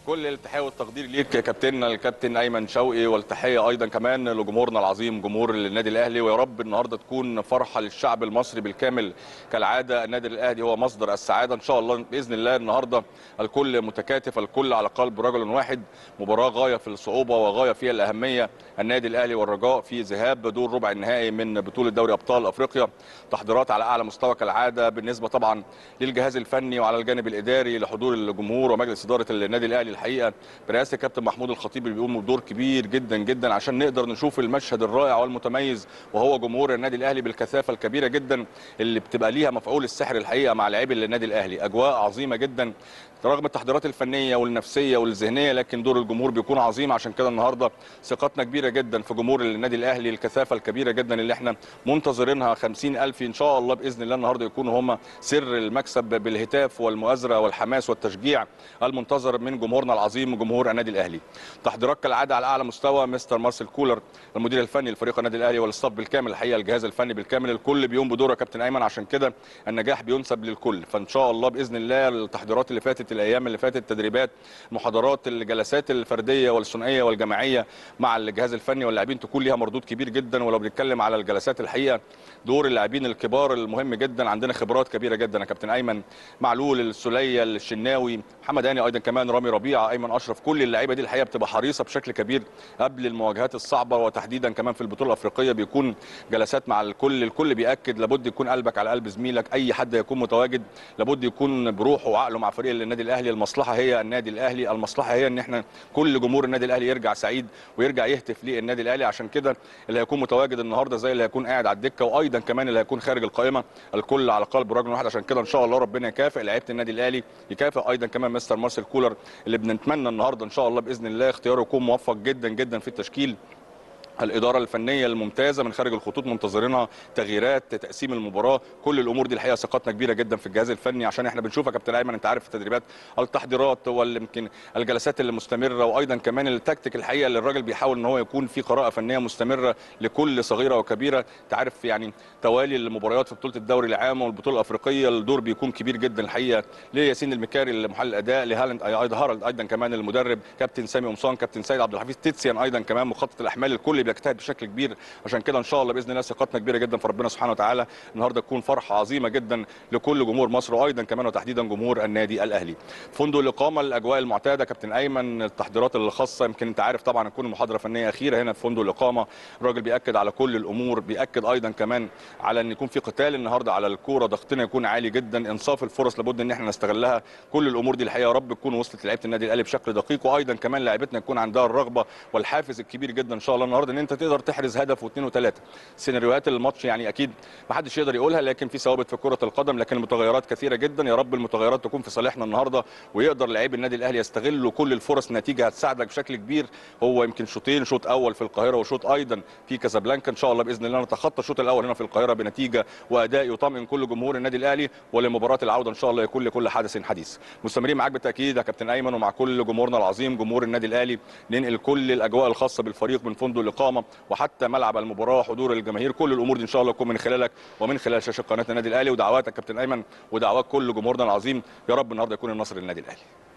كل التحيه والتقدير ليك يا كابتننا الكابتن ايمن شوقي والتحيه ايضا كمان لجمهورنا العظيم جمهور النادي الاهلي ويا رب النهارده تكون فرحه للشعب المصري بالكامل كالعاده النادي الاهلي هو مصدر السعاده ان شاء الله باذن الله النهارده الكل متكاتف الكل على قلب رجل واحد مباراه غايه في الصعوبه وغايه فيها الاهميه النادي الاهلي والرجاء في ذهاب دور ربع النهائي من بطوله دوري ابطال افريقيا تحضيرات على اعلى مستوى كالعاده بالنسبه طبعا للجهاز الفني وعلى الجانب الاداري لحضور الجمهور ومجلس اداره النادي الاهلي الحقيقه برئاسه الكابتن محمود الخطيب اللي بيقوم بدور كبير جدا جدا عشان نقدر نشوف المشهد الرائع والمتميز وهو جمهور النادي الاهلي بالكثافه الكبيره جدا اللي بتبقى ليها مفعول السحر الحقيقه مع لاعبي النادي الاهلي اجواء عظيمه جدا رغم التحضيرات الفنيه والنفسيه والذهنيه لكن دور الجمهور بيكون عظيم عشان كده النهارده ثقتنا كبيره جدا في جمهور النادي الاهلي الكثافه الكبيره جدا اللي احنا منتظرينها 50000 ان شاء الله باذن الله النهارده يكونوا هم سر المكسب بالهتاف والمؤازره والحماس والتشجيع المنتظر من جمهورنا العظيم جمهور النادي الاهلي تحضيرات كالعاده على اعلى مستوى مستر مارسيل كولر المدير الفني لفريق النادي الاهلي والاستاف بالكامل الحقيقه الجهاز الفني بالكامل الكل بيقوم بدوره يا كابتن ايمن عشان كده النجاح بينسب للكل فان شاء الله باذن الله التحضيرات اللي فاتت الايام اللي فاتت التدريبات محاضرات الجلسات الفرديه والثنائيه والجماعيه مع الجهاز الفني واللاعبين تكون ليها مردود كبير جدا ولو بنتكلم على الجلسات الحقيقه دور اللاعبين الكبار المهم جدا عندنا خبرات كبيره جدا يا كابتن ايمن معلول السليه الشناوي محمد هاني ايضا كمان رامي ربيعه ايمن اشرف كل اللعيبه دي الحقيقه بتبقى حريصه بشكل كبير قبل المواجهات الصعبه وتحديدا كمان في البطوله الافريقيه بيكون جلسات مع الكل الكل بياكد لابد يكون قلبك على قلب زميلك اي حد يكون متواجد لابد يكون بروحه وعقله مع فريق النادي الاهلي المصلحه هي النادي الاهلي المصلحه هي ان احنا كل جمهور النادي الاهلي يرجع سعيد ويرجع يهتف للنادي الاهلي عشان كده اللي هيكون متواجد النهارده زي اللي هيكون قاعد على الدكه وايضا كمان اللي هيكون خارج القائمه الكل على قلب رجل واحد عشان كده ان شاء الله ربنا يكافئ لعيبه النادي الاهلي يكافئ ايضا كمان مستر مارسيل كولر اللي بنتمنى النهارده ان شاء الله باذن الله اختياره يكون موفق جدا جدا في التشكيل الاداره الفنيه الممتازه من خارج الخطوط منتظرينها تغييرات تقسيم المباراه كل الامور دي الحقيقه ثقتنا كبيره جدا في الجهاز الفني عشان احنا بنشوف يا كابتن ايمن انت عارف التدريبات التحضيرات واليمكن الجلسات اللي مستمره وايضا كمان التكتيك الحقيقه اللي الراجل بيحاول ان هو يكون في قراءه فنيه مستمره لكل صغيره وكبيره انت عارف يعني توالي المباريات في بطوله الدوري العام والبطوله الافريقيه الدور بيكون كبير جدا الحقيقه لياسين المكاري المحلل الاداء لهالاند ايضا هارلد ايضا كمان المدرب كابتن سامي قمصان كابتن سيد عبد الحفيظ تيتسيان ايضا كمان مخطط الاحمال الكل بيجتهد بشكل كبير عشان كده ان شاء الله باذن الله ثقتنا كبيره جدا في ربنا سبحانه وتعالى النهارده تكون فرحه عظيمه جدا لكل جمهور مصر وايضا كمان وتحديدا جمهور النادي الاهلي فندق الاقامه الاجواء المعتاده كابتن ايمن التحضيرات الخاصه يمكن انت عارف طبعا تكون محاضره فنيه اخيره هنا في فندق الاقامه الراجل بياكد على كل الامور بياكد ايضا كمان على ان يكون في قتال النهارده على الكوره ضغطنا يكون عالي جدا انصاف الفرص لابد ان احنا نستغلها كل الامور دي الحقيقه يا رب تكون وصلت لعيبه النادي الاهلي بشكل دقيق وايضا كمان لاعيبتنا يكون عندها الرغبه والحافز الكبير جدا ان شاء الله النهارده ان انت تقدر تحرز هدف واثنين وثلاثه سيناريوهات الماتش يعني اكيد ما حدش يقدر يقولها لكن في ثوابت في كره القدم لكن المتغيرات كثيره جدا يا رب المتغيرات تكون في صالحنا النهارده ويقدر لاعبي النادي الاهلي يستغلوا كل الفرص نتيجه هتساعدك بشكل كبير هو يمكن شوطين شوط اول في القاهره وشوط ايضا في كازابلانكا ان شاء الله باذن الله نتخطى الشوط الاول هنا في القاهره بنتيجه واداء يطمئن كل جمهور النادي الاهلي ولمباراه العوده ان شاء الله يكون لكل حدث حديث مستمرين معاك بالتاكيد يا كابتن ايمن ومع كل جمهورنا العظيم جمهور النادي الاهلي ننقل كل الاجواء الخاصه بالفريق من فندق الاقامه وحتى ملعب المباراه حضور الجماهير كل الامور دي ان شاء الله تكون من خلالك ومن خلال شاشه قناه النادي الاهلي ودعواتك كابتن ايمن ودعوات كل جمهورنا العظيم يا رب النهارده يكون النصر للنادي الاهلي